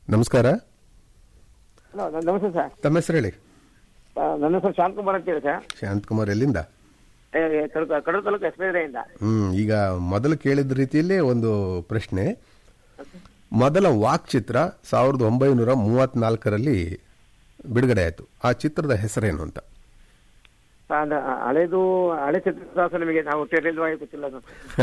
ನಮಸ್ಕಾರ ಹಲೋ ನ- ನಮಸ್ತೆ ಸರ್ ತಮ್ಮ ಹೆಸರು ಹೇಳಿ ಆ, ನನ್ನ ಹೆಸರು ಶಾಂತಕುಮಾರ್ ಅಂತ ಹೇಳಿ ಸರ್ ಶಾಂತಕುಮಾರ್ ಎಲ್ಲಿಂದ ಏ, ಏ, ಕಡೂರು ಕಡೂರು ತಾಲೂಕು ಎಸ್ಪೇದರೆಯಿಂದ ಹ್ಮ್ ಈಗ ಮೊದಲು ಕೇಳಿದ ರೀತಿಯಲ್ಲೇ ಒಂದು ಪ್ರಶ್ನೆ ಮೊದಲ ವಾಕ್ ಚಿತ್ರ ಸಾವಿರದ ಒಂಬೈನೂರ ಮೂವತ್ನಾಲ್ಕರಲ್ಲಿ ಬಿಡುಗಡೆ ಆಯಿತು ಆ ಚಿತ್ರದ ಹೆಸರೇನು ಅಂತ ಅದ ಹಳೇದು ಹಳೆ ಚಿತ್ರ ಸರ್ ನಿಮಗೆ ನಾವು ಟೆಲಿಲ್ವಾಗಿ ಗೊತ್ತಿಲ್ಲ ಅದು.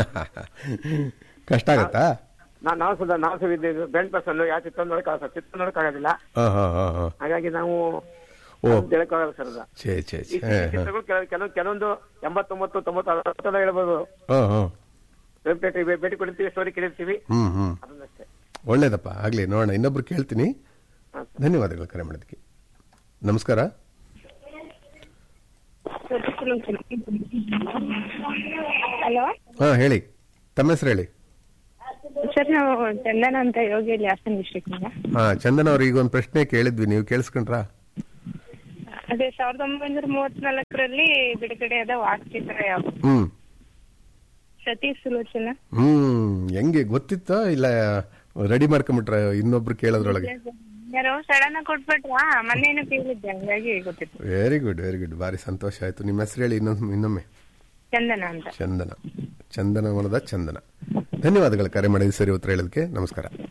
ಕಷ್ಟ ಆಗತ್ತಾ ನಾ- ನಾವು ಸದ ನಾವು ಸಹ ಇದ್ದೇವೆ ಬೆಂಡ್ ಪರ್ಸನ್ ಯಾವ ಚಿತ್ರ ನೋಡಕ್ ಸರ್ ಚಿತ್ರ ನೋಡಕ್ ಆಗೋದಿಲ್ಲ ಹಾ ಹಾ ಹಾ ಹಾ ಹಾಗಾಗಿ ನಾವು ಓ. ಹೇಳಕ್ಕಾಗಲ್ಲ ಸರ್ ಅದು ಛೇ ಛೇ ಈ ಛೇ ಹಾ, ಹಾ. ಚಿತ್ರಗಳು ಕೆಲವು ಕೆಲವು ಕೆಲವೊಂದು ಎಂಬತ್ತೊಂಬತ್ತು ತೊಂಬತ್ತು ಅರವತ್ತೆಲ್ಲ ಹೇಳ್ಬೋದು ಹಾ ಹಾ ವೆಬ್ ಭೇಟಿ ಭೇಟಿ ಕೊಡ್ತೀವಿ ಸ್ಟೋರಿ ಕೇಳಿರ್ತೀವಿ ಹ್ಮ್ ಹ್ಮ್ ಅದನ್ನಷ್ಟೇ ಒಳ್ಳೇದಪ್ಪ ಆಗ್ಲಿ ನೋಡೋಣ ಇನ್ನೊಬ್ರು ಕೇಳ್ತೀನಿ ಹಾ, ಧನ್ಯವಾದಗಳು ಕರೆ ಮಾಡೋದಕ್ಕೆ ನಮಸ್ಕಾರ ಹಲೋ ಹಾ ಹೇಳಿ ತಮ್ಮ ಹೆಸರು ಹೇಳಿ ಸರ್ ನಾವು ಚಂದನ ಅಂತ ಯೋಗಿಯಲ್ಲಿ ಹಾಸನ ಡಿಸ್ಟ್ರಿಕ್ಟ್ ಇಂದ ಹಾ ಚಂದನ್ ಅವ್ರು ಈಗ ಒಂದು ಪ್ರಶ್ನೆ ಕೇಳಿದ್ವಿ ನೀವು ಕೇಳಿಸ್ಕೊಂಡ್ರಾ ಅದೇ ಸಾವಿರದ ಒಂಬೈನೂರ ಮೂವತ್ನಾಲ್ಕರಲ್ಲಿ ಬಿಡುಗಡೆಯಾದ ವಾಕ್ಚಿತ್ರ ಯಾವುದು ಹ್ಮ್ ಸತಿ ಸುಲೋಚನ ಹ್ಮ್ ಹೆಂಗೆ ಗೊತ್ತಿತ್ತಾ ಇಲ್ಲ ರೆಡಿ ಮಾಡ್ಕೊಂಬಿಟ್ರ ಇನ್ನೊಬ್ರು ಕೇಳೋದ್ರೊಳಗೆ ಯಾರೋ ಸಡನ್ ಆಗಿ ಕೊಟ್ಬಿಟ್ರಾ ಮೊನ್ನೆನೂ ಕೇಳಿದ್ದೆ ಹಂಗಾಗಿ ಗೊತ್ತಿತ್ತು ವೆರಿ ಗುಡ್ ವೆರಿ ಗುಡ್ ಭಾರಿ ಸಂತೋಷ ಆಯ್ತು ನಿಮ್ಮ ಹೆಸರು ಹೇಳಿ ಇನ್ನೊಂದು ಇನ್ನೊಮ್ಮೆ ಚಂದನ ಅಂತ ಚಂದನ ಚಂದನವನದ ಚಂದನ ಧನ್ಯವಾದಗಳು ಕರೆ ಮಾಡಿದ ಸರಿ ಉತ್ತರ ಹೇಳೋದಕ್ಕೆ ನಮಸ್ಕಾರ